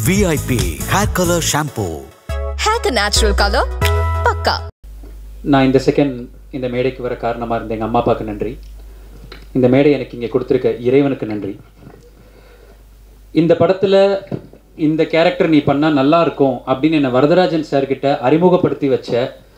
VIP Hair Color Shampoo. Hair natural color, பக்கா நான் இந்த செகண்ட் இந்த மேடைக்கு வர காரணமாக இருந்த எங்கள் அம்மா அப்பாவுக்கு நன்றி இந்த மேடை எனக்கு இங்கே கொடுத்துருக்க இறைவனுக்கு நன்றி இந்த படத்தில் இந்த கேரக்டர் நீ பண்ணால் நல்லா இருக்கும் அப்படின்னு என்னை வரதராஜன் சார்கிட்ட அறிமுகப்படுத்தி வச்ச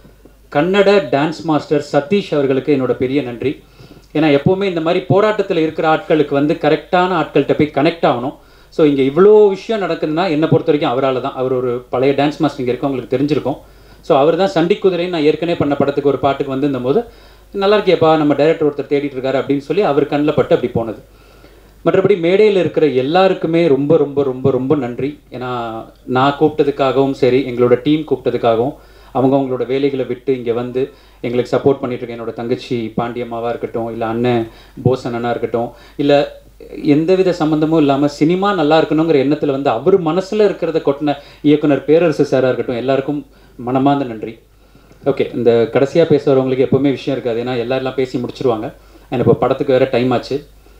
கன்னட டான்ஸ் மாஸ்டர் சதீஷ் அவர்களுக்கு என்னோட பெரிய நன்றி ஏன்னா எப்போவுமே இந்த மாதிரி போராட்டத்தில் இருக்கிற ஆட்களுக்கு வந்து கரெக்டான ஆட்கள்கிட்ட போய் கனெக்ட் ஆகணும் ஸோ இங்கே இவ்வளோ விஷயம் நடக்குதுன்னா என்னை பொறுத்த வரைக்கும் அவரால் தான் அவர் ஒரு பழைய டான்ஸ் மாஸ்டர் இங்கே இருக்கவங்களுக்கு தெரிஞ்சிருக்கும் ஸோ அவர் தான் சண்டி குதிரைன்னு நான் ஏற்கனவே பண்ண படத்துக்கு ஒரு பாட்டுக்கு வந்திருந்த போது நல்லா இருக்கியப்பா நம்ம டைரக்டர் ஒருத்தர் தேடிட்டு இருக்காரு அப்படின்னு சொல்லி அவர் கண்ணில் பட்டு அப்படி போனது மற்றபடி மேடையில் இருக்கிற எல்லாருக்குமே ரொம்ப ரொம்ப ரொம்ப ரொம்ப நன்றி ஏன்னா நான் கூப்பிட்டதுக்காகவும் சரி எங்களோட டீம் கூப்பிட்டதுக்காகவும் அவங்க அவங்களோட வேலைகளை விட்டு இங்கே வந்து எங்களுக்கு சப்போர்ட் பண்ணிட்டு இருக்க என்னோட தங்கச்சி பாண்டியம்மாவாக இருக்கட்டும் இல்லை அண்ணன் போஸ் அண்ணனாக இருக்கட்டும் இல்லை எந்தவித சம்மந்தமும் இல்லாமல் சினிமா நல்லா இருக்கணுங்கிற எண்ணத்தில் வந்து அவர் மனசில் இருக்கிறத கொட்டின இயக்குனர் பேரரசு சாராக இருக்கட்டும் எல்லாருக்கும் மனமார்ந்த நன்றி ஓகே இந்த கடைசியாக பேசுகிறவங்களுக்கு எப்போவுமே விஷயம் இருக்காது ஏன்னா எல்லாரும் எல்லாம் பேசி முடிச்சிருவாங்க எனக்கு இப்போ படத்துக்கு வேறு டைம் ஆச்சு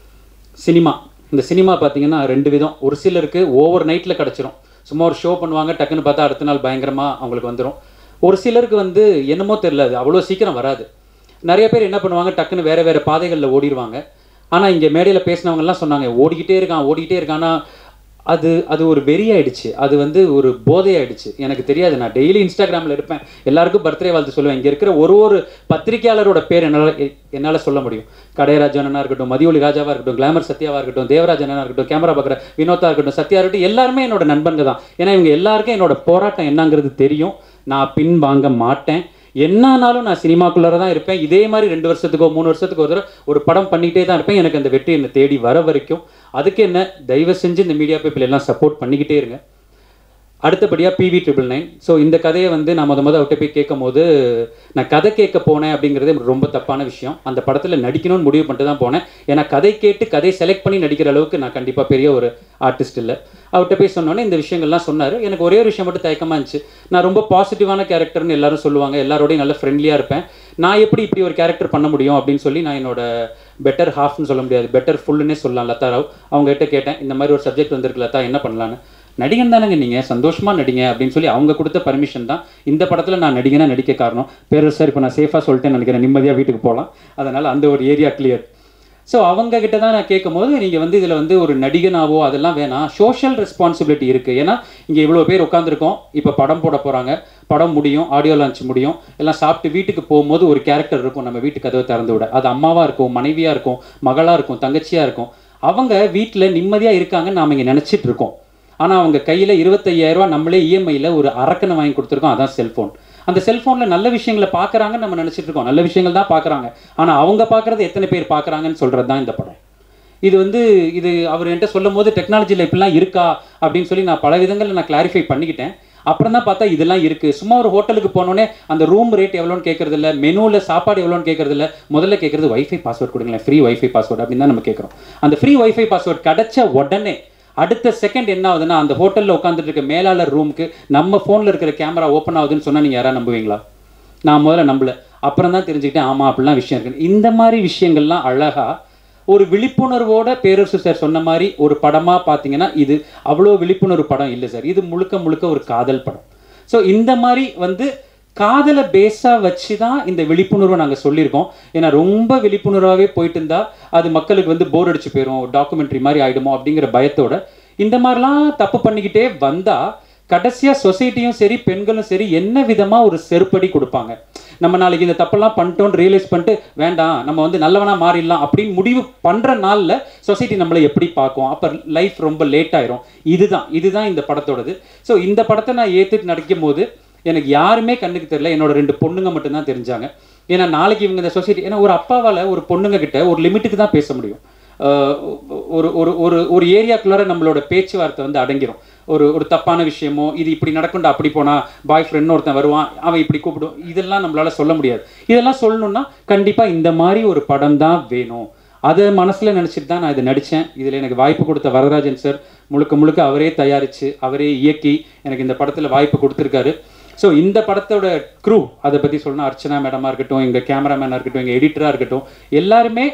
சினிமா இந்த சினிமா பார்த்தீங்கன்னா ரெண்டு விதம் ஒரு சிலருக்கு ஓவர் நைட்டில் கிடச்சிரும் சும்மா ஒரு ஷோ பண்ணுவாங்க டக்குன்னு பார்த்தா அடுத்த நாள் பயங்கரமாக அவங்களுக்கு வந்துடும் ஒரு சிலருக்கு வந்து என்னமோ தெரில அது அவ்வளோ சீக்கிரம் வராது நிறைய பேர் என்ன பண்ணுவாங்க டக்குன்னு வேறு வேறு பாதைகளில் ஓடிடுவாங்க ஆனால் இங்கே மேடையில் பேசினவங்கலாம் சொன்னாங்க ஓடிக்கிட்டே இருக்கான் ஓடிக்கிட்டே இருக்கான் ஆனால் அது அது ஒரு வெறி ஆயிடுச்சு அது வந்து ஒரு போதை ஆயிடுச்சு எனக்கு தெரியாது நான் டெய்லி இன்ஸ்டாகிராமில் இருப்பேன் எல்லாருக்கும் பர்த்டே வாழ்த்து சொல்லுவேன் இங்கே இருக்கிற ஒரு ஒரு பத்திரிகையாளரோட பேர் என்னால் என்னால் சொல்ல முடியும் கடையராஜனா இருக்கட்டும் மதியொலி ராஜாவாக இருக்கட்டும் கிளாமர் சத்யாவாக இருக்கட்டும் தேவராஜனா இருக்கட்டும் கேமரா பார்க்குற வினோதா இருக்கட்டும் சத்யா இருக்கட்டும் எல்லாருமே என்னோட நண்பங்க தான் ஏன்னா இவங்க எல்லாருக்கும் என்னோட போராட்டம் என்னங்கிறது தெரியும் நான் பின் வாங்க மாட்டேன் என்னானாலும் நான் சினிமாக்குள்ளார தான் இருப்பேன் இதே மாதிரி ரெண்டு வருஷத்துக்கோ மூணு வருஷத்துக்கு ஒரு தடவை ஒரு படம் பண்ணிகிட்டே தான் இருப்பேன் எனக்கு அந்த வெற்றி என்னை தேடி வர வரைக்கும் அதுக்கு என்ன தயவு செஞ்சு இந்த மீடியா பீப்பிள் எல்லாம் சப்போர்ட் பண்ணிக்கிட்டே இருங்க அடுத்தபடியாக பிவி ட்ரிபிள் நைன் ஸோ இந்த கதையை வந்து நான் முத முத அவர்கிட்ட போய் கேட்கும் போது நான் கதை கேட்க போனேன் அப்படிங்கிறது எனக்கு ரொம்ப தப்பான விஷயம் அந்த படத்தில் நடிக்கணும்னு முடிவு பண்ணிட்டு தான் போனேன் ஏன்னா கதை கேட்டு கதை செலக்ட் பண்ணி நடிக்கிற அளவுக்கு நான் கண்டிப்பாக பெரிய ஒரு ஆர்டிஸ்ட் இல்லை அவர்கிட்ட போய் சொன்னோன்னே இந்த விஷயங்கள்லாம் சொன்னார் எனக்கு ஒரே ஒரு விஷயம் மட்டும் தயக்கமாக இருந்துச்சு நான் ரொம்ப பாசிட்டிவான கேரக்டர்னு எல்லாரும் சொல்லுவாங்க எல்லாரோடையும் நல்ல ஃப்ரெண்ட்லியாக இருப்பேன் நான் எப்படி இப்படி ஒரு கேரக்டர் பண்ண முடியும் அப்படின்னு சொல்லி நான் என்னோட பெட்டர் ஹாஃப்னு சொல்ல முடியாது பெட்டர் ஃபுல்லுன்னே சொல்லலாம் லதா ராவ் அவங்ககிட்ட கேட்டேன் இந்த மாதிரி ஒரு சப்ஜெக்ட் வந்திருக்கு லதா என்ன பண்ணலான்னு நடிகன் தானேங்க நீங்கள் சந்தோஷமாக நடிங்க அப்படின்னு சொல்லி அவங்க கொடுத்த பர்மிஷன் தான் இந்த படத்தில் நான் நடிகனா நடிக்க காரணம் பேரரசு சார் இப்போ நான் சேஃபாக சொல்லிட்டேன்னு நினைக்கிறேன் நிம்மதியாக வீட்டுக்கு போகலாம் அதனால் அந்த ஒரு ஏரியா கிளியர் ஸோ அவங்க கிட்ட தான் நான் கேட்கும் போது நீங்கள் வந்து இதில் வந்து ஒரு நடிகனாவோ அதெல்லாம் வேணாம் சோஷியல் ரெஸ்பான்சிபிலிட்டி இருக்குது ஏன்னா இங்கே இவ்வளோ பேர் உட்காந்துருக்கோம் இப்போ படம் போட போகிறாங்க படம் முடியும் ஆடியோ லான்ச் முடியும் எல்லாம் சாப்பிட்டு வீட்டுக்கு போகும்போது ஒரு கேரக்டர் இருக்கும் நம்ம வீட்டு கதவை திறந்து விட அது அம்மாவாக இருக்கும் மனைவியாக இருக்கும் மகளாக இருக்கும் தங்கச்சியாக இருக்கும் அவங்க வீட்டில் நிம்மதியாக இருக்காங்கன்னு நாம் இங்கே நினச்சிட்டு இருக்கோம் ஆனால் அவங்க கையில் இருபத்தையாயிரரூவா நம்மளே இஎம்ஐயில் ஒரு அரக்கனை வாங்கி கொடுத்துருக்கோம் அதான் செல்ஃபோன் அந்த செல்ஃபோனில் நல்ல விஷயங்களை பார்க்குறாங்கன்னு நம்ம நினச்சிட்டு இருக்கோம் நல்ல விஷயங்கள் தான் பார்க்குறாங்க ஆனால் அவங்க பார்க்குறது எத்தனை பேர் பார்க்குறாங்கன்னு சொல்கிறது தான் இந்த படம் இது வந்து இது அவர் என்கிட்ட சொல்லும் போது டெக்னாலஜியில் இப்படிலாம் இருக்கா அப்படின்னு சொல்லி நான் பல விதங்களில் நான் கிளாரிஃபை பண்ணிக்கிட்டேன் அப்புறம் தான் பார்த்தா இதெல்லாம் இருக்குது சும்மா ஒரு ஹோட்டலுக்கு போனோடனே அந்த ரூம் ரேட் எவ்வளோன்னு கேட்கறது இல்லை மெனுவில் சாப்பாடு எவ்வளோன்னு கேட்கறது இல்லை முதல்ல கேட்குறது வைஃபை பாஸ்வேர்ட் கொடுங்களேன் ஃப்ரீ வைஃபை பாஸ்வேர்ட் அப்படின்னு தான் நம்ம கேட்குறோம் அந்த ஃப்ரீ வைஃபை பாஸ்வேர்ட் கிடைச்ச உடனே அடுத்த செகண்ட் என்ன ஆகுதுன்னா அந்த ஹோட்டலில் உட்காந்துட்டு இருக்க மேலாளர் ரூமுக்கு நம்ம ஃபோனில் இருக்கிற கேமரா ஓப்பன் ஆகுதுன்னு சொன்னால் நீங்கள் யாராவது நம்புவீங்களா நான் முதல்ல நம்பல அப்புறம் தான் தெரிஞ்சுக்கிட்டேன் ஆமாம் அப்படிலாம் விஷயம் இருக்கு இந்த மாதிரி விஷயங்கள்லாம் அழகா ஒரு விழிப்புணர்வோட பேரரசு சார் சொன்ன மாதிரி ஒரு படமாக பார்த்தீங்கன்னா இது அவ்வளோ விழிப்புணர்வு படம் இல்லை சார் இது முழுக்க முழுக்க ஒரு காதல் படம் ஸோ இந்த மாதிரி வந்து காதலை பேஸாக வச்சு தான் இந்த விழிப்புணர்வை நாங்கள் சொல்லியிருக்கோம் ஏன்னா ரொம்ப விழிப்புணர்வாகவே போயிட்டு இருந்தா அது மக்களுக்கு வந்து போர் அடிச்சு போயிடும் டாக்குமெண்ட்ரி மாதிரி ஆகிடுமோ அப்படிங்கிற பயத்தோட இந்த மாதிரிலாம் தப்பு பண்ணிக்கிட்டே வந்தால் கடைசியாக சொசைட்டியும் சரி பெண்களும் சரி என்ன விதமாக ஒரு செருப்படி கொடுப்பாங்க நம்ம நாளைக்கு இந்த தப்பெல்லாம் பண்ணிட்டோம்னு ரியலைஸ் பண்ணிட்டு வேண்டாம் நம்ம வந்து நல்லவனா மாறிடலாம் அப்படின்னு முடிவு பண்ணுற நாளில் சொசைட்டி நம்மளை எப்படி பார்க்கும் அப்போ லைஃப் ரொம்ப லேட் ஆயிரும் இதுதான் இதுதான் இந்த படத்தோடது ஸோ இந்த படத்தை நான் ஏற்றுட்டு நடிக்கும் போது எனக்கு யாருமே கண்ணுக்கு தெரியல என்னோட ரெண்டு பொண்ணுங்க மட்டும்தான் தெரிஞ்சாங்க ஏன்னா நாளைக்கு இவங்க இந்த சொசைட்டி ஏன்னா ஒரு அப்பாவால் ஒரு பொண்ணுங்க கிட்ட ஒரு லிமிட்டுக்கு தான் பேச முடியும் ஆஹ் ஒரு ஒரு ஒரு ஒரு ஏரியாக்குள்ளார நம்மளோட பேச்சுவார்த்தை வந்து அடங்கிரும் ஒரு ஒரு தப்பான விஷயமோ இது இப்படி நடக்கும்டா அப்படி போனா பாய் ஃப்ரெண்ட் ஒருத்தன் வருவான் அவன் இப்படி கூப்பிடும் இதெல்லாம் நம்மளால சொல்ல முடியாது இதெல்லாம் சொல்லணும்னா கண்டிப்பா இந்த மாதிரி ஒரு படம் தான் வேணும் அதை மனசுல நினைச்சிட்டு தான் நான் இதை நடிச்சேன் இதுல எனக்கு வாய்ப்பு கொடுத்த வரதராஜன் சார் முழுக்க முழுக்க அவரே தயாரிச்சு அவரே இயக்கி எனக்கு இந்த படத்துல வாய்ப்பு கொடுத்துருக்காரு ஸோ இந்த படத்தோட க்ரூ அதை பற்றி சொல்லணும் அர்ச்சனா மேடமாக இருக்கட்டும் எங்கள் கேமராமேனாக இருக்கட்டும் எங்கள் எடிட்டராக இருக்கட்டும் எல்லாருமே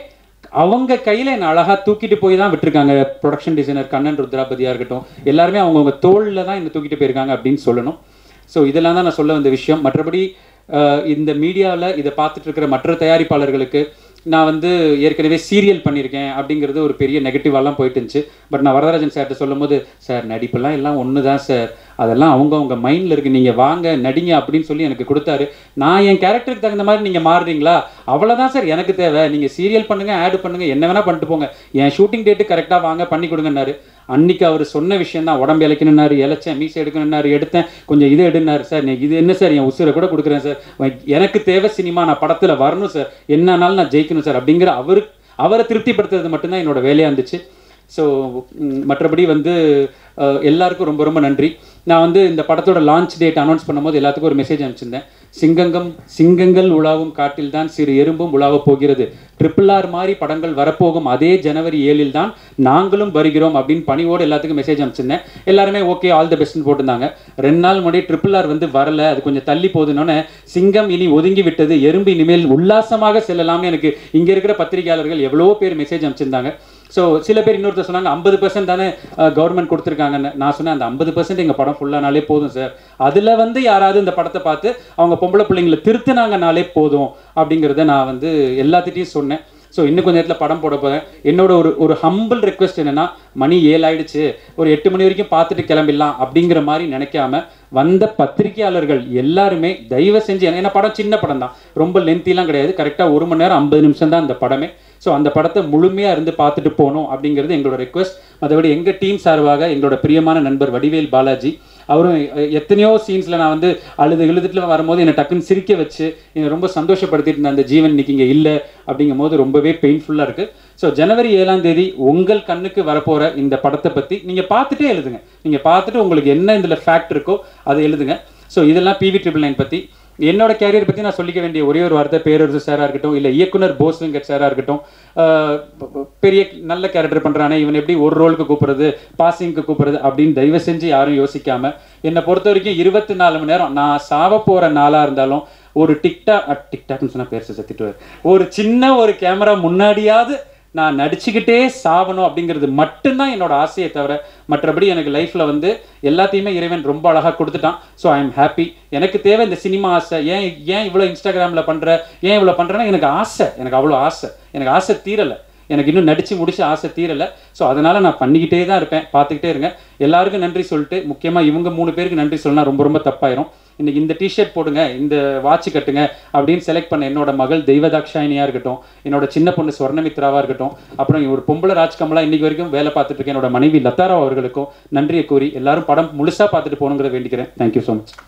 அவங்க கையில் என்னை அழகாக தூக்கிட்டு போய் தான் விட்டுருக்காங்க ப்ரொடக்ஷன் டிசைனர் கண்ணன் ருத்ராபதியாக இருக்கட்டும் எல்லாருமே அவங்கவுங்க தோளில் தான் என்னை தூக்கிட்டு போயிருக்காங்க அப்படின்னு சொல்லணும் ஸோ இதெல்லாம் தான் நான் சொல்ல வந்த விஷயம் மற்றபடி அஹ், இந்த மீடியாவில் இதை பார்த்துட்டு இருக்கிற மற்ற தயாரிப்பாளர்களுக்கு நான் வந்து ஏற்கனவே சீரியல் பண்ணியிருக்கேன் அப்படிங்கிறது ஒரு பெரிய நெகட்டிவாலாம் போயிட்டு இருந்துச்சு பட் நான் வரதராஜன் சார்கிட்ட சொல்லும்போது சார் நடிப்பெல்லாம் எல்லாம் ஒன்று தான் சார் அதெல்லாம் அவங்கவுங்க மைண்டில் இருக்கு நீங்கள் வாங்க நடிங்க அப்படின்னு சொல்லி எனக்கு கொடுத்தாரு நான் என் கேரக்டருக்கு தகுந்த மாதிரி நீங்கள் மாறுறீங்களா அவ்வளோதான் சார் எனக்கு தேவை நீங்கள் சீரியல் பண்ணுங்க ஆட் பண்ணுங்க என்ன வேணால் பண்ணிட்டு போங்க என் ஷூட்டிங் டேட்டு கரெக்டாக வாங்க பண்ணி கொடுங்கன்னாரு அன்னைக்கு அவர் சொன்ன விஷயம் தான் உடம்பு இழைக்கணுன்னாரு இழைச்சேன் மீசை எடுக்கணுன்னாரு எடுத்தேன் கொஞ்சம் இது எடுனாரு சார் நீ இது என்ன சார் என் உசுரை கூட கொடுக்குறேன் சார் எனக்கு தேவை சினிமா நான் படத்தில் வரணும் சார் என்னன்னாலும் நான் ஜெயிக்கணும் சார் அப்படிங்கிற அவரு அவரை திருப்திப்படுத்துறது மட்டும்தான் என்னோட வேலையாக இருந்துச்சு ஸோ மற்றபடி வந்து அஹ், எல்லாருக்கும் ரொம்ப ரொம்ப நன்றி நான் வந்து இந்த படத்தோட லான்ச் டேட் அனௌன்ஸ் பண்ணும்போது எல்லாத்துக்கும் ஒரு மெசேஜ் அனுப்பிச்சிருந்தேன் சிங்கங்கம் சிங்கங்கள் உலாவும் காட்டில் தான் சிறு எறும்பும் உலாவப் போகிறது ட்ரிபிள் ஆர் மாதிரி படங்கள் வரப்போகும் அதே ஜனவரி ஏழில் தான் நாங்களும் வருகிறோம் அப்படின்னு பணிவோடு எல்லாத்துக்கும் மெசேஜ் அனுப்பிச்சிருந்தேன் எல்லாருமே ஓகே ஆல் த பெஸ்ட்னு போட்டிருந்தாங்க ரெண்டு நாள் முன்னாடி ட்ரிபிள் ஆர் வந்து வரல அது கொஞ்சம் தள்ளி போகுதுன்னொன்னே சிங்கம் இனி ஒதுங்கி விட்டது எறும்பு இனிமேல் உல்லாசமாக செல்லலாம்னு எனக்கு இங்கே இருக்கிற பத்திரிகையாளர்கள் எவ்வளவோ பேர் மெசேஜ் அனுப்பிச்சிருந்தாங்க ஸோ சில பேர் இன்னொருத்தர் சொன்னாங்க ஐம்பது பர்சன்ட் தானே கவர்மெண்ட் கொடுத்துருக்காங்கன்னு நான் சொன்னேன் அந்த ஐம்பது பர்சன்ட் எங்கள் படம் ஃபுல்லானாலே போதும் சார் அதில் வந்து யாராவது இந்த படத்தை பார்த்து அவங்க பொம்பளை பிள்ளைங்களை திருத்தினாங்கனாலே போதும் அப்படிங்கிறத நான் வந்து எல்லாத்திட்டையும் சொன்னேன் ஸோ இன்னும் கொஞ்ச நேரத்தில் படம் போட போகிறேன் என்னோட ஒரு ஒரு ஹம்பிள் ரெக்வெஸ்ட் என்னன்னா மணி ஏழு ஆயிடுச்சு ஒரு எட்டு மணி வரைக்கும் பார்த்துட்டு கிளம்பிடலாம் அப்படிங்கிற மாதிரி நினைக்காம வந்த பத்திரிகையாளர்கள் எல்லாருமே தயவு செஞ்சு ஏன்னா படம் சின்ன படம் தான் ரொம்ப லென்த்திலாம் கிடையாது கரெக்டாக ஒரு மணி நேரம் ஐம்பது நிமிஷம் தான் அந்த படமே ஸோ அந்த படத்தை முழுமையாக இருந்து பார்த்துட்டு போகணும் அப்படிங்கிறது எங்களோட ரெக்வஸ்ட் மற்றபடி எங்கள் டீம் சார்பாக எங்களோட பிரியமான நண்பர் வடிவேல் பாலாஜி அவரும் எ- எத்தனையோ சீன்ஸில் நான் வந்து அழுது எழுதுட்டுல வரும்போது என்னை டக்குன்னு சிரிக்க வச்சு என்னை ரொம்ப சந்தோஷப்படுத்திட்டு இருந்த அந்த ஜீவன் இன்னைக்கு இங்கே இல்லை அப்படிங்கும் போது ரொம்பவே பெயின்ஃபுல்லாக இருக்குது ஸோ ஜனவரி ஏழாம் தேதி உங்கள் கண்ணுக்கு வரப்போகிற இந்த படத்தை பற்றி நீங்கள் பார்த்துட்டே எழுதுங்க நீங்கள் பார்த்துட்டு உங்களுக்கு என்ன இதில் ஃபேக்ட் இருக்கோ அதை எழுதுங்க ஸோ இதெல்லாம் பிவி ட்ரிபிள் நைன் பற்றி என்னோட கேரியர் பற்றி நான் சொல்லிக்க வேண்டிய ஒரே ஒரு வார்த்தை பேரரசு சாராக இருக்கட்டும் இல்லை இயக்குனர் போஸ் வெங்கட் சாராக இருக்கட்டும் ஆஹ் ப- ப- பெரிய நல்ல கேரக்டர் பண்ணுறானே இவன் எப்படி ஒரு ரோலுக்கு கூப்பிடுறது பாசிங்க்கு கூப்பிடுறது அப்படின்னு தயவு செஞ்சு யாரும் யோசிக்காம என்னை பொறுத்த வரைக்கும் இருபத்தி நாலு மணி நேரம் நான் சாவ போகிற நாளாக இருந்தாலும் ஒரு டிக்டாக் அஹ், டிக்டாக்னு சொன்னால் பேர் சத்திட்டுவார் ஒரு சின்ன ஒரு கேமரா முன்னாடியாவது நான் நடிச்சுக்கிட்டே சாவணும் அப்படிங்கிறது மட்டும்தான் என்னோட ஆசையை தவிர மற்றபடி எனக்கு லைஃப்பில் வந்து எல்லாத்தையுமே இறைவன் ரொம்ப அழகாக கொடுத்துட்டான் ஸோ ஐ எம் ஹாப்பி எனக்கு தேவை இந்த சினிமா ஆசை ஏன் ஏன் இவ்வளோ இன்ஸ்டாகிராமில் பண்ணுற ஏன் இவ்வளோ பண்ணுறேன்னா எனக்கு ஆசை எனக்கு அவ்வளோ ஆசை எனக்கு ஆசை தீரலை எனக்கு இன்னும் நடிச்சு முடிச்சு ஆசை தீரலை ஸோ அதனால நான் பண்ணிக்கிட்டே தான் இருப்பேன் பார்த்துக்கிட்டே இருங்க எல்லாருக்கும் நன்றி சொல்லிட்டு முக்கியமாக இவங்க மூணு பேருக்கு நன்றி சொல்லலாம் ரொம்ப ரொம்ப தப்பாயிரும் இன்னைக்கு இந்த டிஷர்ட் போடுங்க இந்த வாட்ச் கட்டுங்க அப்படின்னு செலக்ட் பண்ண என்னோட மகள் தெய்வதாக்ஷாயினியா இருக்கட்டும் என்னோட சின்ன பொண்ணு ஸ்வர்ணமித்ராவா இருக்கட்டும் அப்புறம் ஒரு பொம்பளை ராஜ்கமலா இன்னைக்கு வரைக்கும் வேலை பார்த்துட்டு இருக்க என்னோட மனைவி லத்தாராவ் அவர்களுக்கும் நன்றியை கூறி எல்லாரும் படம் முழுசா பார்த்துட்டு போகணுங்கிறத வேண்டிக்கிறேன் thank you so much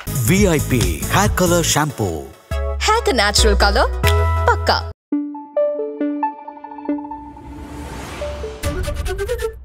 VIP Hair Color Shampoo. Hack a natural color. Pakka.